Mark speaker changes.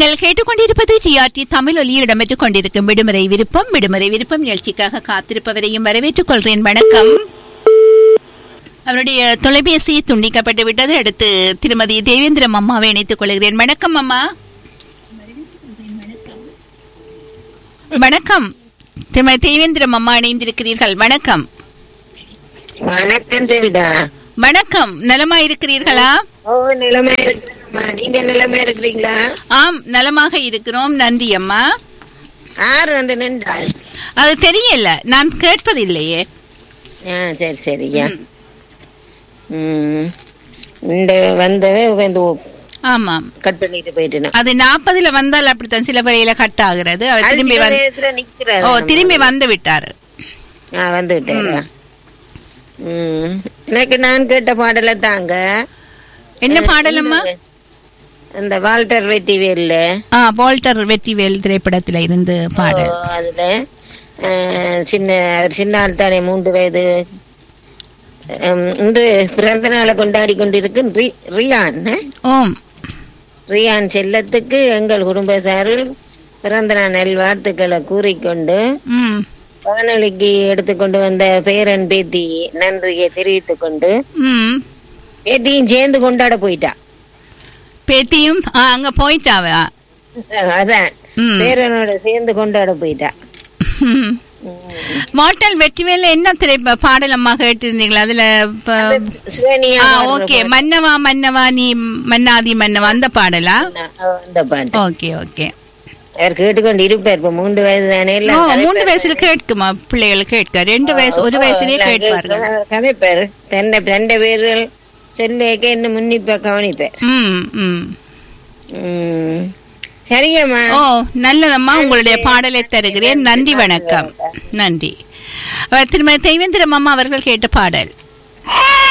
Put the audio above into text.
Speaker 1: நீங்கள் கேட்டுக்கொண்டிருப்பது டிஆர்டி தமிழ் ஒலியில் இடம்பெற்றுக் கொண்டிருக்கும் விடுமுறை விருப்பம் விடுமுறை விருப்பம் நிகழ்ச்சிக்காக காத்திருப்பவரையும் வரவேற்றுக் கொள்கிறேன் வணக்கம் அவருடைய தொலைபேசி துண்டிக்கப்பட்டு விட்டது அடுத்து திருமதி தேவேந்திரம் அம்மாவை இணைத்துக் கொள்கிறேன் வணக்கம் அம்மா வணக்கம் திருமதி தேவேந்திரம் அம்மா இணைந்திருக்கிறீர்கள் வணக்கம்
Speaker 2: வணக்கம் செவிடா
Speaker 1: வணக்கம் நலமா இருக்கிறீர்களா
Speaker 2: ஓ நிலைமை இருக்கிறோம்மா நீங்க நிலைமை இருக்கிறீங்களா
Speaker 1: ஆம் நலமாக இருக்கிறோம் நன்றி அம்மா
Speaker 2: ஆறு வந்து நின்றாள்
Speaker 1: அது தெரியல நான் கேட்பதில்லையே
Speaker 2: ஆ சரி சரியா ம் இந்த வந்தவே வந்து
Speaker 1: ஆமாம்
Speaker 2: கட் பண்ணிட்டு போயிட்டேன்
Speaker 1: அது நாற்பதுல வந்தால் அப்படித்தான் சில வழியில கட் ஆகுறது அவர்
Speaker 2: அது
Speaker 1: திரும்பி
Speaker 2: சில
Speaker 1: வந்து
Speaker 2: நேரத்துல நிக்கிறாரு
Speaker 1: ஓ
Speaker 2: நம்ம.
Speaker 1: திரும்பி வந்து விட்டாரு
Speaker 2: ஆ வந்து விட்டாரா ம் எனக்கு நான் கேட்ட பாடலை தாங்க
Speaker 1: என்ன பாடலம்மா
Speaker 2: அந்த வால்டர் வெட்டிவேல்ல
Speaker 1: ஆ வால்டர் வெற்றிவேல் திரைப்படத்துல இருந்து பாடல்
Speaker 2: ஓ, அதுல ஆ, சின்ன அவர் சின்ன ஆள் தானே மூன்று வயது ஹம், இன்று பிறந்த நாளை கொண்டாடி கொண்டிருக்கும் ரி- ரியான் ஆ?
Speaker 1: ஓம்
Speaker 2: ரியான் செல்லத்துக்கு எங்கள் குடும்ப சார்பில் பிறந்த நாள் நல்வாழ்த்துக்களை கூறிக்கொண்டு
Speaker 1: ம்
Speaker 2: வானொலிக்கு எடுத்துக்கொண்டு வந்த பேரன் பேத்தி நன்றியை தெரிவித்துக் கொண்டு
Speaker 1: ம்
Speaker 2: பேத்தியும் சேர்ந்து கொண்டாட போயிட்டா
Speaker 1: பேத்தியும் ஆ, அங்க போயிட்டாவ
Speaker 2: அதான்
Speaker 1: ம்.
Speaker 2: பேரனோட சேர்ந்து கொண்டாட போயிட்டா
Speaker 1: ம். வால்டர் வெற்றிவேல் என்ன திரை பாடல் அம்மா கேட்டிருந்தீங்களா அதுல இப்ப-
Speaker 2: சுவேனியா
Speaker 1: ஆ
Speaker 2: பாடுற
Speaker 1: ஓகே மன்னவா மன்னவா நீ மன்னாதி மன்னவா அந்த பாடலா
Speaker 2: பாட்டு. அந்த பாட்டு
Speaker 1: ஓகே ஓகே
Speaker 2: அவர் கேட்டுக்கொண்டு இருப்பார் இப்ப மூன்று வயது தானே
Speaker 1: ஓ
Speaker 2: எல்லாம் கதை-
Speaker 1: மூணு வயசுல கேட்குமா பிள்ளைகள் கேட்க ரெண்டு வயசு ஒரு வயசுலயே
Speaker 2: எல்லாம்
Speaker 1: கேட்பார்கள்
Speaker 2: கேட்க- கதைப்பார் தன்னை தண்ட பேர்கள் செல்லேக்க இன்னும் முன்னிப்ப கவனிப்பார்
Speaker 1: ம் ம்
Speaker 2: உம் சரியம்மா
Speaker 1: ஓ நல்லதம்மா உங்களுடைய பாடலை தருகிறேன் நன்றி வணக்கம் நன்றி அவர் திருமதி தெய்வேந்திரம் அம்மா அவர்கள் கேட்ட பாடல்